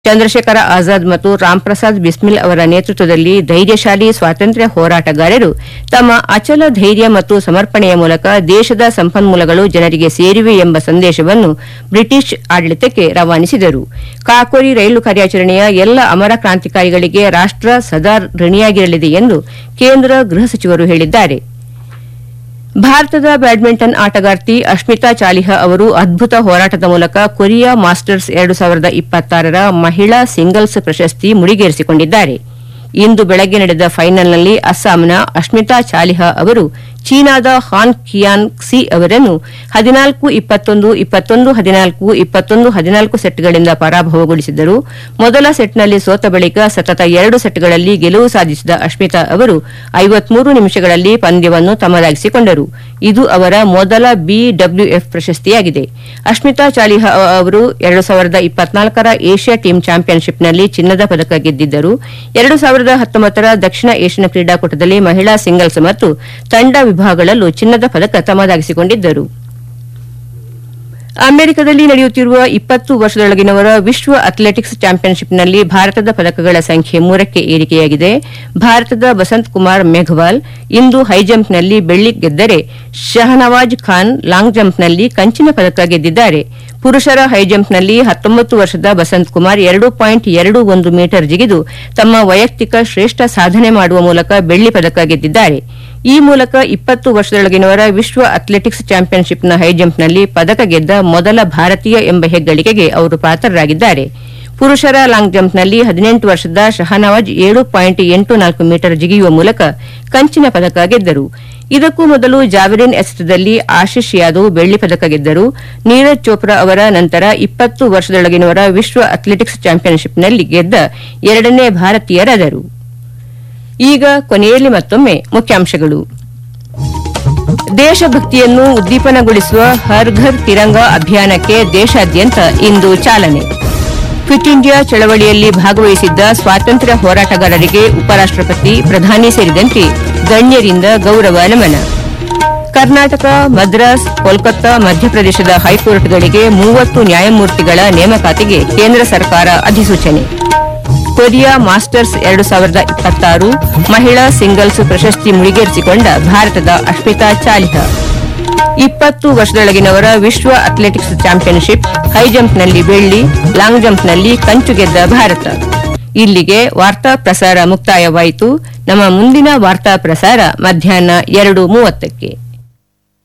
ಚಂದ್ರಶೇಖರ ಆಜಾದ್ ಮತ್ತು ರಾಮ್ಪ್ರಸಾದ್ ಬಿಸ್ಮಿಲ್ ಅವರ ನೇತೃತ್ವದಲ್ಲಿ ಧೈರ್ಯಶಾಲಿ ಸ್ವಾತಂತ್ರ್ಯ ಹೋರಾಟಗಾರರು ತಮ್ಮ ಅಚಲ ಧೈರ್ಯ ಮತ್ತು ಸಮರ್ಪಣೆಯ ಮೂಲಕ ದೇಶದ ಸಂಪನ್ಮೂಲಗಳು ಜನರಿಗೆ ಸೇರಿವೆ ಎಂಬ ಸಂದೇಶವನ್ನು ಬ್ರಿಟಿಷ್ ಆಡಳಿತಕ್ಕೆ ರವಾನಿಸಿದರು ಕಾಕೋರಿ ರೈಲು ಕಾರ್ಯಾಚರಣೆಯ ಎಲ್ಲ ಅಮರ ಕ್ರಾಂತಿಕಾರಿಗಳಿಗೆ ರಾಷ್ಟ ಸದಾ ಋಣಿಯಾಗಿರಲಿದೆ ಎಂದು ಕೇಂದ್ರ ಗೃಹ ಸಚಿವರು ಹೇಳಿದ್ದಾರೆ ಭಾರತದ ಬ್ಯಾಡ್ಮಿಂಟನ್ ಆಟಗಾರ್ತಿ ಅಶ್ಮಿತಾ ಚಾಲಿಹಾ ಅವರು ಅದ್ಭುತ ಹೋರಾಟದ ಮೂಲಕ ಕೊರಿಯಾ ಮಾಸ್ಟರ್ಸ್ ಎರಡು ಸಾವಿರದ ಇಪ್ಪತ್ತಾರರ ಮಹಿಳಾ ಸಿಂಗಲ್ಸ್ ಪ್ರಶಸ್ತಿ ಮುಡಿಗೇರಿಸಿಕೊಂಡಿದ್ದಾರೆ ಇಂದು ಬೆಳಗ್ಗೆ ನಡೆದ ಫೈನಲ್ನಲ್ಲಿ ಅಸ್ಸಾಂನ ಅಶ್ಮಿತಾ ಚಾಲಿಹಾ ಅವರು ಚೀನಾದ ಹಾನ್ ಕಿಯಾನ್ ಕ್ಸಿ ಅವರನ್ನು ಹದಿನಾಲ್ಕು ಇಪ್ಪತ್ತೊಂದು ಇಪ್ಪತ್ತೊಂದು ಹದಿನಾಲ್ಕು ಇಪ್ಪತ್ತೊಂದು ಹದಿನಾಲ್ಕು ಸೆಟ್ಗಳಿಂದ ಪರಾಭವಗೊಳಿಸಿದರು ಮೊದಲ ಸೆಟ್ನಲ್ಲಿ ಸೋತ ಬಳಿಕ ಸತತ ಎರಡು ಸೆಟ್ಗಳಲ್ಲಿ ಗೆಲುವು ಸಾಧಿಸಿದ ಅಶ್ಮಿತಾ ಅವರು ಐವತ್ಮೂರು ನಿಮಿಷಗಳಲ್ಲಿ ಪಂದ್ಯವನ್ನು ತಮ್ಮದಾಗಿಸಿಕೊಂಡರು ಇದು ಅವರ ಮೊದಲ ಬಿಡಬ್ಲ್ಯೂಎಫ್ ಪ್ರಶಸ್ತಿಯಾಗಿದೆ ಅಶ್ಮಿತಾ ಚಾಲಿಹಾ ಅವರು ಎರಡು ಸಾವಿರದ ಇಪ್ಪತ್ನಾಲ್ಕರ ಏಷ್ಯಾ ಟೀಮ್ ಚಾಂಪಿಯನ್ಶಿಪ್ನಲ್ಲಿ ಚಿನ್ನದ ಪದಕ ಗೆದ್ದಿದ್ದರು ಎರಡು ಸಾವಿರದ ಹತ್ತೊಂಬತ್ತರ ದಕ್ಷಿಣ ಏಷ್ಯನ್ ಕ್ರೀಡಾಕೂಟದಲ್ಲಿ ಮಹಿಳಾ ಸಿಂಗಲ್ಸ್ ಮತ್ತು ತಂಡ ವಿಭಾಗಗಳಲ್ಲೂ ಚಿನ್ನದ ಪದಕ ತಮ್ಮದಾಗಿಸಿಕೊಂಡಿದ್ದರು ಅಮೆರಿಕದಲ್ಲಿ ನಡೆಯುತ್ತಿರುವ ಇಪ್ಪತ್ತು ವರ್ಷದೊಳಗಿನವರ ವಿಶ್ವ ಅಥ್ಲೆಟಿಕ್ಸ್ ಚಾಂಪಿಯನ್ಶಿಪ್ನಲ್ಲಿ ಭಾರತದ ಪದಕಗಳ ಸಂಖ್ಯೆ ಮೂರಕ್ಕೆ ಏರಿಕೆಯಾಗಿದೆ ಭಾರತದ ಬಸಂತ್ ಕುಮಾರ್ ಮೇಘವಾಲ್ ಇಂದು ಹೈಜಂಪ್ನಲ್ಲಿ ಬೆಳ್ಳಿ ಗೆದ್ದರೆ ಶಹನವಾಜ್ ಖಾನ್ ಲಾಂಗ್ ಜಂಪ್ನಲ್ಲಿ ಕಂಚಿನ ಪದಕ ಗೆದ್ದಿದ್ದಾರೆ ಪುರುಷರ ಹೈಜಂಪ್ನಲ್ಲಿ ಹತ್ತೊಂಬತ್ತು ವರ್ಷದ ಬಸಂತ್ ಕುಮಾರ್ ಎರಡು ಪಾಯಿಂಟ್ ಎರಡು ಒಂದು ಮೀಟರ್ ಜಿಗಿದು ತಮ್ಮ ವೈಯಕ್ತಿಕ ಶ್ರೇಷ್ಠ ಸಾಧನೆ ಮಾಡುವ ಮೂಲಕ ಬೆಳ್ಳಿ ಪದಕ ಗೆದ್ದಿದ್ದಾರೆ ಈ ಮೂಲಕ ಇಪ್ಪತ್ತು ವರ್ಷದೊಳಗಿನವರ ವಿಶ್ವ ಅಥ್ಲೆಟಿಕ್ಸ್ ಚಾಂಪಿಯನ್ಶಿಪ್ನ ಹೈಜಂಪ್ನಲ್ಲಿ ಪದಕ ಗೆದ್ದ ಮೊದಲ ಭಾರತೀಯ ಎಂಬ ಹೆಗ್ಗಳಿಕೆಗೆ ಅವರು ಪಾತ್ರರಾಗಿದ್ದಾರೆ ಪುರುಷರ ಲಾಂಗ್ ಜಂಪ್ನಲ್ಲಿ ಹದಿನೆಂಟು ವರ್ಷದ ಶಹನವಾಜ್ ಏಳು ಪಾಯಿಂಟ್ ಎಂಟು ನಾಲ್ಕು ಮೀಟರ್ ಜಿಗಿಯುವ ಮೂಲಕ ಕಂಚಿನ ಪದಕ ಗೆದ್ದರು ಇದಕ್ಕೂ ಮೊದಲು ಜಾವೆಲಿನ್ ಎಸೆತದಲ್ಲಿ ಆಶಿಷ್ ಯಾದವ್ ಬೆಳ್ಳಿ ಪದಕ ಗೆದ್ದರು ನೀರಜ್ ಚೋಪ್ರಾ ಅವರ ನಂತರ ಇಪ್ಪತ್ತು ವರ್ಷದೊಳಗಿನವರ ವಿಶ್ವ ಅಥ್ಲೆಟಿಕ್ಸ್ ಚಾಂಪಿಯನ್ಶಿಪ್ನಲ್ಲಿ ಗೆದ್ದ ಎರಡನೇ ಭಾರತೀಯರಾದರು ಈಗ ಕೊನೆಯಲ್ಲಿ ಮತ್ತೊಮ್ಮೆ ಮುಖ್ಯಾಂಶಗಳು ದೇಶಭಕ್ತಿಯನ್ನು ಉದ್ದೀಪನಗೊಳಿಸುವ ಹರ್ ಘರ್ ತಿರಂಗ ಅಭಿಯಾನಕ್ಕೆ ದೇಶಾದ್ಯಂತ ಇಂದು ಚಾಲನೆ ಕ್ವಿಟ್ ಇಂಡಿಯಾ ಚಳವಳಿಯಲ್ಲಿ ಭಾಗವಹಿಸಿದ್ದ ಸ್ವಾತಂತ್ರ್ಯ ಹೋರಾಟಗಾರರಿಗೆ ಉಪರಾಷ್ಟಪತಿ ಪ್ರಧಾನಿ ಸೇರಿದಂತೆ ಗಣ್ಯರಿಂದ ಗೌರವ ನಮನ ಕರ್ನಾಟಕ ಮದ್ರಾಸ್ ಕೋಲ್ಕತ್ತಾ ಮಧ್ಯಪ್ರದೇಶದ ಹೈಕೋರ್ಟ್ಗಳಿಗೆ ಮೂವತ್ತು ನ್ಯಾಯಮೂರ್ತಿಗಳ ನೇಮಕಾತಿಗೆ ಕೇಂದ್ರ ಸರ್ಕಾರ ಅಧಿಸೂಚನೆ ಕೊರಿಯಾ ಮಾಸ್ಟರ್ಸ್ ಎರಡು ಸಾವಿರದ ಇಪ್ಪತ್ತಾರು ಮಹಿಳಾ ಸಿಂಗಲ್ಸ್ ಪ್ರಶಸ್ತಿ ಮುಡಿಗೇರಿಸಿಕೊಂಡ ಭಾರತದ ಅಶ್ಮಿತಾ ಚಾಲಿಹಾ ಇಪ್ಪತ್ತು ವರ್ಷದೊಳಗಿನವರ ವಿಶ್ವ ಅಥ್ಲೆಟಿಕ್ಸ್ ಚಾಂಪಿಯನ್ಶಿಪ್ ಹೈಜಂಪ್ನಲ್ಲಿ ಬೆಳ್ಳಿ ಲಾಂಗ್ ಜಂಪ್ನಲ್ಲಿ ಕಂಚು ಗೆದ್ದ ಭಾರತ ಇಲ್ಲಿಗೆ ವಾರ್ತಾ ಪ್ರಸಾರ ಮುಕ್ತಾಯವಾಯಿತು ನಮ್ಮ ಮುಂದಿನ ವಾರ್ತಾ ಪ್ರಸಾರ ಮಧ್ಯಾಹ್ನ ಎರಡು ಮೂವತ್ತಕ್ಕೆ